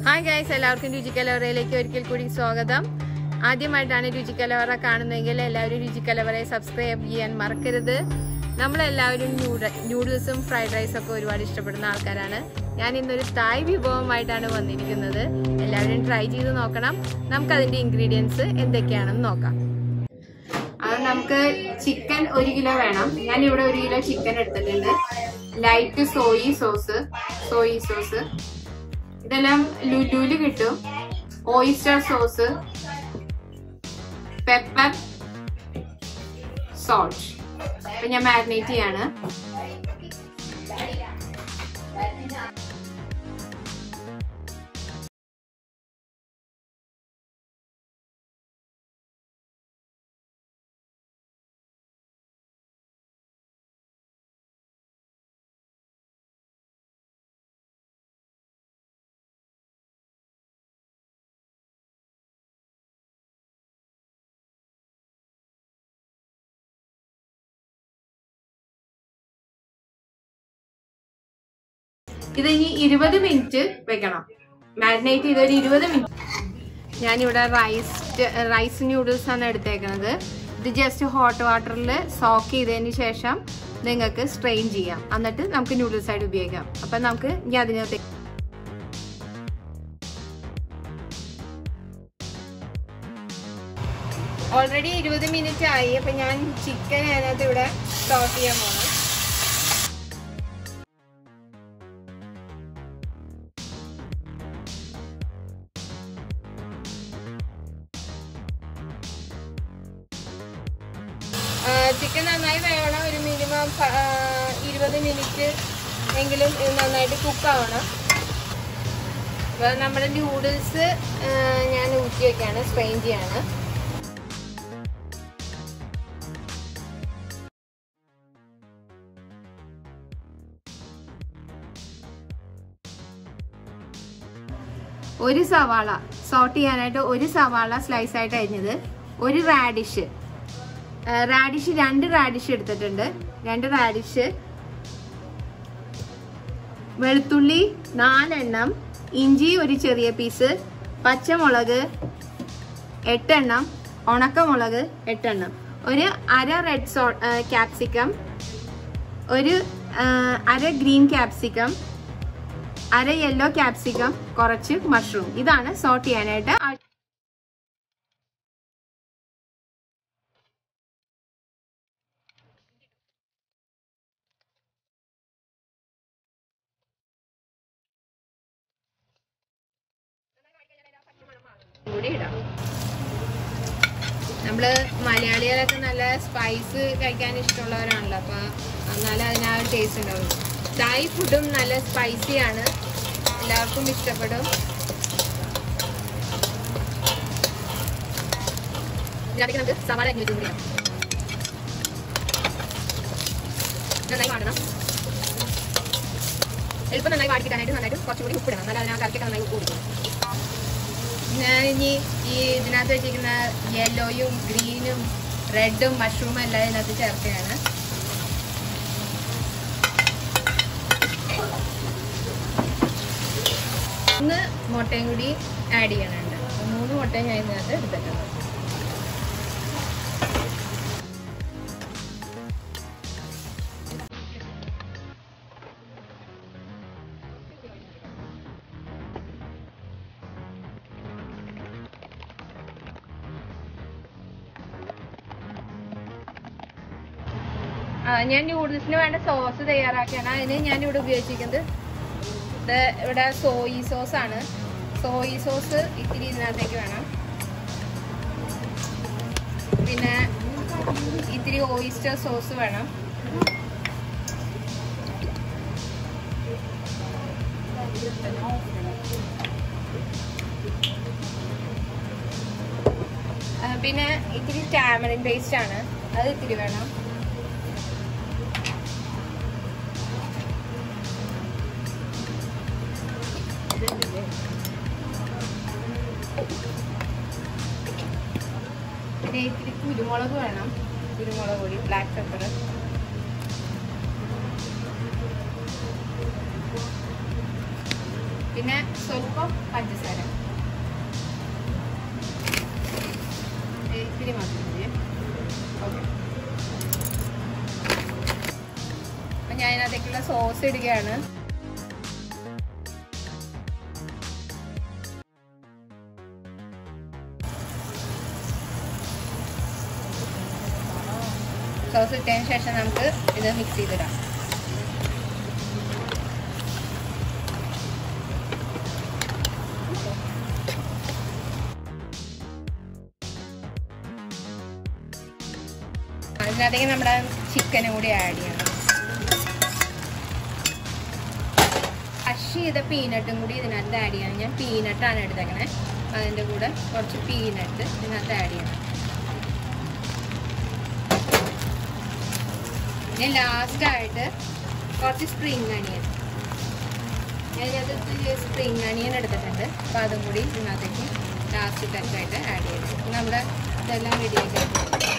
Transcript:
hi guys എല്ലാവർക്കും രുചിക്കലവറയിലേക്ക് ഒരിക്കൽ കൂടി സ്വാഗതം ആദ്യമായിട്ടാണ് രുചിക്കലവറ കാണുന്നതെങ്കിൽ എല്ലാവരും രുചിക്കലവറയെ സബ്സ്ക്രൈബ് ചെയ്യാൻ മറക്കരുത് നമ്മളെല്ലാവരും ന്യൂഡ നൂഡിൽസും ഫ്രൈഡ് റൈസും ഒക്കെ ഒരുപാട് ഇഷ്ടപ്പെടുന്ന ആൾക്കാരാണ് ഞാൻ ഇന്നൊരു തായ് വിഭവമായിട്ടാണ് വന്നിരിക്കുന്നത് എല്ലാവരും ട്രൈ ചെയ്ത് നോക്കണം നമുക്കതിൻ്റെ ഇൻഗ്രീഡിയൻസ് എന്തൊക്കെയാണെന്ന് നോക്കാം അത് നമുക്ക് ചിക്കൻ ഒരു കിലോ വേണം ഞാൻ ഇവിടെ ഒരു കിലോ ചിക്കൻ എടുത്തിട്ടുണ്ട് light soy sauce soy sauce ഇതെല്ലാം ലുലുല് കിട്ടും ഓയിസ്റ്റർ സോസ് പെപ്പർ സോൾട്ട് അപ്പൊ ഞാൻ മാരിനേറ്റ് ചെയ്യാണ് ഇത് ഇനി ഇരുപത് മിനിറ്റ് വെക്കണം മാരിനേറ്റ് ചെയ്ത് ഒരു ഇരുപത് മിനിറ്റ് ഞാനിവിടെ റൈസ് റൈസ് ന്യൂഡിൽസ് ആണ് എടുത്തേക്കുന്നത് ഇത് ജസ്റ്റ് ഹോട്ട് വാട്ടറിൽ സോക്ക് ചെയ്തതിന് ശേഷം നിങ്ങൾക്ക് സ്ട്രെയിൻ ചെയ്യാം എന്നിട്ട് നമുക്ക് ന്യൂഡിൽസ് ആയിട്ട് ഉപയോഗിക്കാം അപ്പം നമുക്ക് ഇനി അതിനകത്ത് ഓൾറെഡി ഇരുപത് മിനിറ്റ് ആയി അപ്പം ഞാൻ ചിക്കൻ അതിനകത്ത് ഇവിടെ സോട്ട് ചെയ്യാൻ പോകണം ചിക്കൻ നന്നായി വേവണം ഒരു മിനിമം ഇരുപത് മിനിറ്റ് എങ്കിലും ഇത് നന്നായിട്ട് കുക്ക് ആവണം അപ്പോൾ നമ്മുടെ ന്യൂഡിൽസ് ഞാൻ ഊറ്റി വയ്ക്കാണ് സ്ട്രെയിൻ ചെയ്യാണ് ഒരു സവാള സോട്ട് ചെയ്യാനായിട്ട് ഒരു സവാള സ്ലൈസ് ആയിട്ട് അരിഞ്ഞത് ഒരു റാഡിഷ് റാഡിഷ് രണ്ട് റാഡിഷ് എടുത്തിട്ടുണ്ട് രണ്ട് റാഡിഷ് വെളുത്തുള്ളി നാലെണ്ണം ഇഞ്ചി ഒരു ചെറിയ പീസ് പച്ചമുളക് എട്ടെണ്ണം ഉണക്കമുളക് എട്ടെണ്ണം ഒരു അര റെഡ് സോ ക്യാപ്സിക്കം ഒരു അര ഗ്രീൻ ക്യാപ്സിക്കം അര യെല്ലോ ക്യാപ്സിക്കം കുറച്ച് മഷ്റൂം ഇതാണ് സോട്ട് ചെയ്യാനായിട്ട് കൂടി ഇടാം നമ്മള് മലയാളികളൊക്കെ നല്ല സ്പൈസ് കഴിക്കാൻ ഇഷ്ടമുള്ളവരാണല്ലോ അപ്പൊ എന്നാലും അതിന് ആ ഒരു ടേസ്റ്റ് ഉണ്ടാവും തായ് ഫുഡും നല്ല സ്പൈസിയാണ് എല്ലാവർക്കും ഇഷ്ടപ്പെടും ഇതിനകത്തേക്ക് നമുക്ക് സവാള അരിഞ്ഞ് വെച്ചും കൂടിയാണ് നന്നായി വാടണം എളുപ്പം നന്നായി വാടി കിട്ടാനായിട്ട് നന്നായിട്ട് കുറച്ചുകൂടി ഉപ്പിടണം എന്നാലും അതിനകത്ത് കറക്റ്റ് നന്നായി ഉപ്പ് കൊടുക്കണം ഞാൻ ഇനി ഈ ഇതിനകത്ത് വെച്ചിരിക്കുന്ന യെല്ലോയും ഗ്രീനും റെഡും മഷ്റൂമും എല്ലാം ഇതിനകത്ത് ചേർക്കുകയാണ് മൂന്ന് മുട്ടയും കൂടി ആഡ് ചെയ്യാനുണ്ട് മൂന്ന് മുട്ടയും ഞാൻ ഇതിനകത്ത് എടുത്തിട്ടുണ്ട് ഞാൻ നൂഡിൽസിന് വേണ്ട സോസ് തയ്യാറാക്കിയാണ് അതിന് ഞാൻ ഇവിടെ ഉപയോഗിച്ചിരിക്കുന്നത് ഇത് ഇവിടെ സോയി സോസ് ആണ് സോയി സോസ് ഇത്തിരി ഇതിനകത്തേക്ക് വേണം പിന്നെ ഇത്തിരി ഓയിസ്റ്റർ സോസ് വേണം പിന്നെ ഇത്തിരി ടാമറിൻ പേസ്റ്റ് ആണ് അത് ഇത്തിരി വേണം പിന്നെ ഇത്തിരി കുരുമുളക് വേണം കുരുമുളക് പൊടി ബ്ലാക്ക് പെപ്പർ പിന്നെ സ്വല്പം പഞ്ചസാര ഇത്തിരി മാത്രം മതി ഓക്കെ അപ്പം ഞാൻ അതിനകത്തേക്കുള്ള സോസ് ഇടുകയാണ് സോസ് ഇട്ടതിന് ശേഷം നമുക്ക് ഇത് മിക്സ് ചെയ്തിടാം അതിനകത്തേക്ക് നമ്മുടെ ചിക്കനും കൂടി ആഡ് ചെയ്യണം ക്രഷ് ചെയ്ത പീനട്ടും കൂടി ഇതിനകത്ത് ആഡ് ചെയ്യണം ഞാൻ പീനട്ടാണ് എടുത്തേക്കണേ അതിൻ്റെ കൂടെ കുറച്ച് പീനട്ട് ഇതിനകത്ത് ആഡ് ചെയ്യണം പിന്നെ ലാസ്റ്റായിട്ട് കുറച്ച് സ്പ്രിങ് അണിയൻ ഞാൻ ഇതിനകത്ത് സ്പ്രിങ് അണിയൻ എടുത്തിട്ടുണ്ട് അപ്പോൾ അതും കൂടി ഇതിനകത്തേക്ക് ലാസ്റ്റ് ടച്ചായിട്ട് ആഡ് ചെയ്തു നമ്മുടെ ഇതെല്ലാം റെഡിയാക്കി